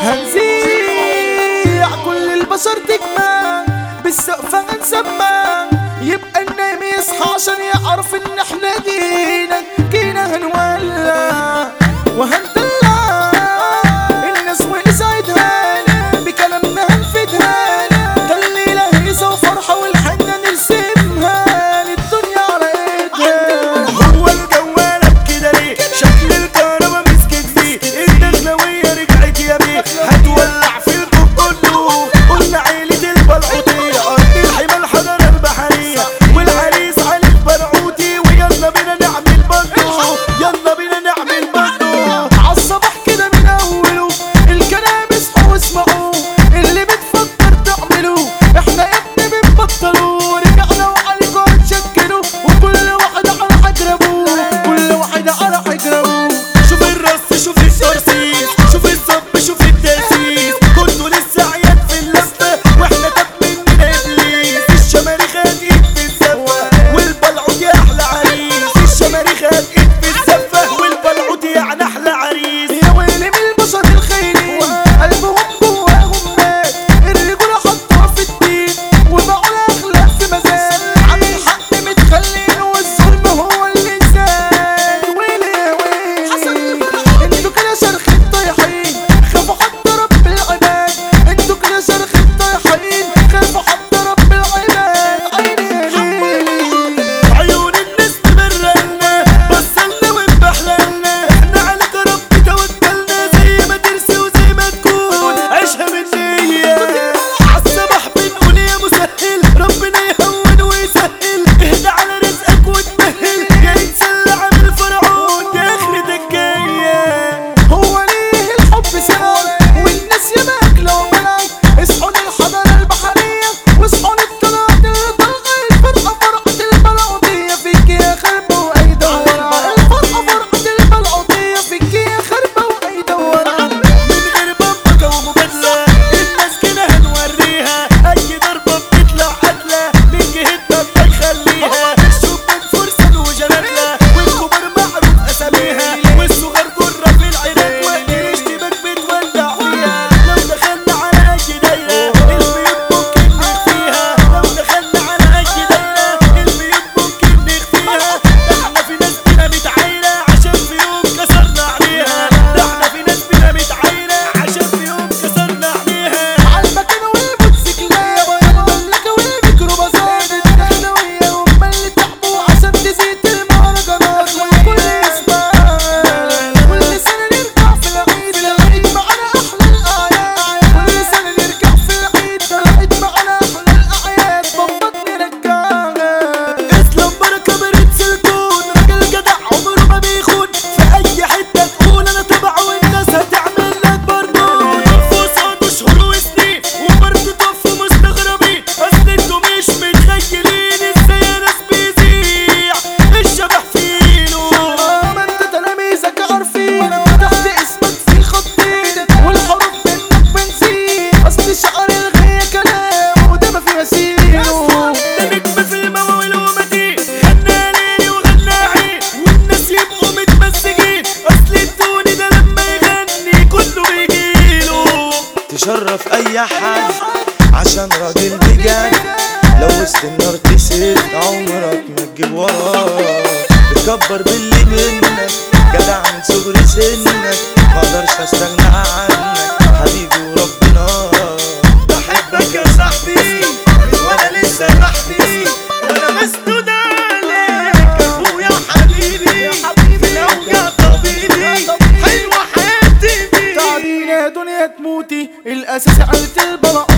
هنزيع كل البشر تجمع بالسقف هنسمع يبقى النايم يصحى عشان يعرف ان احنا جينا جينا هنولع وهندلع الناس ونسعدها بكلامنا هنفيدها ده الليلة هيصة وفرحة والحنة نرسمها للدنيا على ايدها هو الجوالك كده ليه شكل الكهربا مسكت فيه الدخلوية رجعت يا بيه هتولع في الكوب كله قلنا عيلة البلعوطية أرض الحمى الحضارة البحرية والعريس علي البلعوطي ويلا بينا نعمل بندو يلا بينا نعمل بندو عالصباح كده من اوله الكلام اصحوا واسمعوا اللي بتفكر تعمله احنا يا ابني بنبطلوا رجعنا وعليكم هنشكلوا وكل واحد على حجربه كل واحد على حجربه شوف الرص شوف الترسيس شوف الصب شوف التأسيس كنتوا لسه عيال في اللفة واحنا طب مننا ابليس الشماريخ هتقيد في الزفة والبلعوت يا احلى عريس الشماريخ هتقيد في الزفة والبلعوت يعني احلى عريس يا ويلي من البشر الخاينين قلبهم جواهم مات الرجولة حطوها في الدين وبقوا الاخلاق في مزاج عن الحق متخلين والظلم هو اللي زاد ويلي يا ويلي انتوا كده شرخين طايحين خافوا حتى رب العباد انتوا كده شرخين طايحين خافوا حتى رب العباد عيني ليلي عيون الناس تبرقلنا بصلنا وانبحللنا احنا عليك رب توكلنا زي ما ترسي وزي ما تكون عيشها بالنية عالصباح بنقول يا مسهل ربنا يهون ويسهل اهدى على رزقك وتمهل يا يتسلى عن الفرعون يا اخرتك جاية هو ليه الحب سنون والناس يا ماكلة وملك اصحوا للحضارة البحرية واصحوا للطلعات اللي طالعة الفرقة فرقة البلعوطية فيك يا خربة وأي دورة الفرقة فرقة البلعوطية فيك يا خربة وأي دورة من غير بمبكة ومجادلة الناس كده هنوريها أي ضربة بتطلع قتلة من جهتنا بنخليها شوف من فرسان وجناتنا والكبار معروف أساميها والصغار جرة في العينات وقت الاشتباك بتولع فيها لو دخلنا على أي دايرة البيوت ممكن نخفيها لو دخلنا على أي دايرة البيوت ممكن نخفيها ده احنا في ناس بينا متعايرة عشان في يوم كسرنا عليها ده احنا في ناس بينا متعايرة عشان في يوم كسرنا عليها عالمكنة والموتوسيكلات والمملكة والميكروباصات الدخلوية هم اللي تعبوا عشان تزيد المهرجانات والكل يسمع كل سنة نرجع في العيد العيد معانا أحلى الأعياد كل سنة نرجع في العيد العيد معانا أحلى الأعياد بمبط نرجعها اسلام بركة برد سلكون راجل جدع عمره ما بيخون في اي حتة تقول انا تبعه والناس هتعمل لك برنون طفوا صوت شهور وسنين وبرضه طفوا مستغربين اصل انتوا مش متخيلين ازاي ناس بيذيع الشبح فينه ما انت تلاميذك عارفين تحت اسمك في خطين والحروف منك بنزين اصل شعر الغية كلام وده ما فيه مسيره ده نجم في المواويل ومتين غنى ليلي وغنى عين والناس يبقوا متمسكين اصل التوني ده لما يغني كله بيجيله تشرف اي حد عشان راجل بجد لو وسط النار تسد عمرك ما تجيب وراه بتكبر باللي منك جدع من صغر سنك ما اقدرش استغنى عنك حبيبي وربنا بحبك يا صاحبي وانا لسه محبي وانا مسدود عليك اخويا وحبيبي في الاوجع طبيبي حلوه حياتي بيك تعبينا يا دنيا تموتي الاساس عيلة البلاء